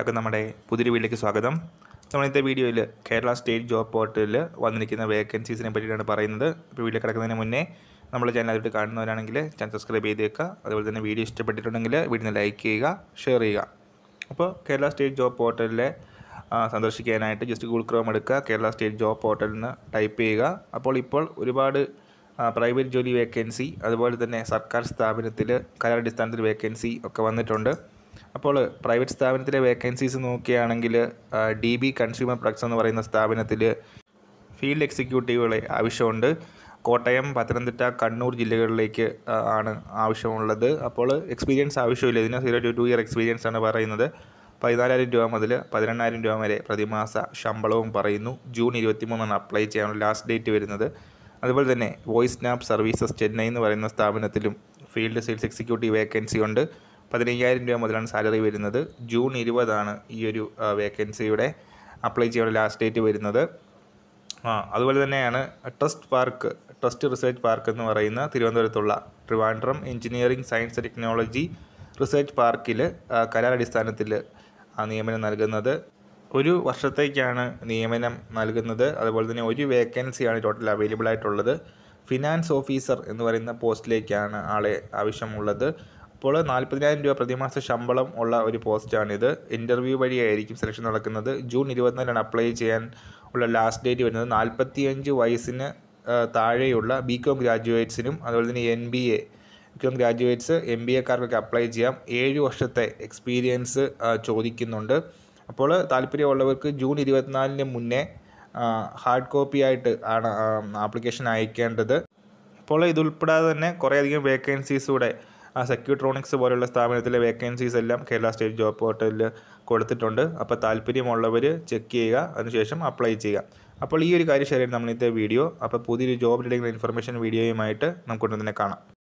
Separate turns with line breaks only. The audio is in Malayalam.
എല്ലാവർക്കും നമ്മുടെ പുതിയൊരു വീട്ടിലേക്ക് സ്വാഗതം നമ്മൾ ഇന്നത്തെ വീഡിയോയിൽ കേരള സ്റ്റേറ്റ് ജോബ് പോർട്ടലിൽ വന്നിരിക്കുന്ന വേക്കൻസീസിനെ പറ്റിയിട്ടാണ് പറയുന്നത് ഇപ്പോൾ വീഡിയോ കിടക്കുന്നതിന് മുന്നേ നമ്മൾ ചാനൽ അതിട്ട് കാണുന്നവരാണെങ്കിൽ ചാനൽ സബ്സ്ക്രൈബ് ചെയ്തേക്കുക അതുപോലെ തന്നെ വീഡിയോ ഇഷ്ടപ്പെട്ടിട്ടുണ്ടെങ്കിൽ വീടിന് ലൈക്ക് ചെയ്യുക ഷെയർ ചെയ്യുക അപ്പോൾ കേരള സ്റ്റേറ്റ് ജോബ് പോർട്ടലിലെ ആ, സന്ദർശിക്കാനായിട്ട് ജസ്റ്റ് ഗൂഗിൾ ക്രോം എടുക്കുക കേരള സ്റ്റേറ്റ് ജോബ് പോർട്ടലിൽ നിന്ന് ടൈപ്പ് ചെയ്യുക അപ്പോൾ ഇപ്പോൾ ഒരുപാട് പ്രൈവറ്റ് ജോലി വേക്കൻസി അതുപോലെ തന്നെ സർക്കാർ സ്ഥാപനത്തിൽ കരാറടിസ്ഥാനത്തിൽ വേക്കൻസി ഒക്കെ വന്നിട്ടുണ്ട് അപ്പോൾ പ്രൈവറ്റ് സ്ഥാപനത്തിലെ വേക്കൻസീസ് നോക്കുകയാണെങ്കിൽ ഡി ബി കൺസ്യൂമർ പ്രൊഡക്ട്സ് എന്ന് പറയുന്ന സ്ഥാപനത്തിൽ ഫീൽഡ് എക്സിക്യൂട്ടീവുകളെ ആവശ്യമുണ്ട് കോട്ടയം പത്തനംതിട്ട കണ്ണൂർ ജില്ലകളിലേക്ക് ആ, ആണ് ആവശ്യമുള്ളത് അപ്പോൾ എക്സ്പീരിയൻസ് ആവശ്യമില്ല ഇതിന് zero to two year experience ആണ് പറയുന്നത് പതിനാലായിരം രൂപ മുതൽ പതിനെണ്ണായിരം രൂപ വരെ പ്രതിമാസ ശമ്പളവും പറയുന്നു ജൂൺ ഇരുപത്തി മൂന്നാണ് അപ്ലൈ ചെയ്യാനുള്ള ലാസ്റ്റ് ഡേറ്റ് വരുന്നത് അതുപോലെ തന്നെ വോയിസ് സ്നാപ്പ് സർവീസസ് ചെന്നൈ എന്ന് പറയുന്ന സ്ഥാപനത്തിലും ഫീൽഡ് സെയിൽസ് എക്സിക്യൂട്ടീവ് വേക്കൻസി ഉണ്ട് പതിനയ്യായിരം രൂപ മുതലാണ് സാലറി വരുന്നത് ജൂൺ ഇരുപതാണ് ഈ ഒരു വേക്കൻസിയുടെ അപ്ലൈ ചെയ്യാനുള്ള ലാസ്റ്റ് ഡേറ്റ് വരുന്നത് ആ അതുപോലെ തന്നെയാണ് trust park trust research park എന്ന് പറയുന്ന തിരുവനന്തപുരത്തുള്ള Trivandrum engineering science technology research പാർക്കിൽ കരാറടിസ്ഥാനത്തിൽ ആ നിയമനം നൽകുന്നത് ഒരു വർഷത്തേക്കാണ് നിയമനം നൽകുന്നത് അതുപോലെ തന്നെ ഒരു വേക്കൻസിയാണ് ടോട്ടൽ അവൈലബിൾ ആയിട്ടുള്ളത് ഫിനാൻസ് ഓഫീസർ എന്ന് പറയുന്ന പോസ്റ്റിലേക്കാണ് ആളെ ആവശ്യമുള്ളത് അപ്പോൾ നാൽപ്പതിനായിരം രൂപ പ്രതിമാസ ശമ്പളം ഉള്ള ഒരു പോസ്റ്റാണിത് ഇൻ്റർവ്യൂ വഴിയായിരിക്കും സെലക്ഷൻ നടക്കുന്നത് ജൂൺ ഇരുപത്തിനാലാണ് അപ്ലൈ ചെയ്യാൻ ഉള്ള ലാസ്റ്റ് ഡേറ്റ് വരുന്നത് നാൽപ്പത്തിയഞ്ച് വയസ്സിന് ആ, താഴെയുള്ള ബി കോം ഗ്രാജുവേറ്റ്സിനും അതുപോലെ തന്നെ N B A B com graduates M B എക്കാർക്കൊക്കെ അപ്ലൈ ചെയ്യാം ഏഴ് വർഷത്തെ എക്സ്പീരിയൻസ് ആ, ചോദിക്കുന്നുണ്ട് അപ്പോൾ താല്പര്യമുള്ളവർക്ക് ജൂൺ ഇരുപത്തിനാലിന് മുന്നേ ഹാർഡ് കോപ്പി ആയിട്ട് ആണ് ആപ്ലിക്കേഷൻ അയക്കേണ്ടത് അപ്പോൾ ഇതുൾപ്പെടാതെ തന്നെ കുറേയധികം വേക്കൻസീസ് കൂടെ സെക്യൂട്രോണിക്സ് പോലുള്ള സ്ഥാപനത്തിലെ വേക്കൻസീസ് എല്ലാം കേരള സ്റ്റേറ്റ് ജോബ് പോർട്ടലിൽ കൊടുത്തിട്ടുണ്ട് അപ്പോൾ താല്പര്യമുള്ളവർ ചെക്ക് ചെയ്യുക അതിനുശേഷം അപ്ലൈ ചെയ്യുക അപ്പോൾ ഈ ഒരു കാര്യം ഷെയർ ചെയ്ത് നമ്മൾ ഇന്നത്തെ വീഡിയോ അപ്പോൾ പുതിയൊരു ജോബ് റിലേറ്റഡ് ഇൻഫർമേഷൻ വീഡിയോയുമായിട്ട് നമുക്ക് ഉടൻ തന്നെ കാണാം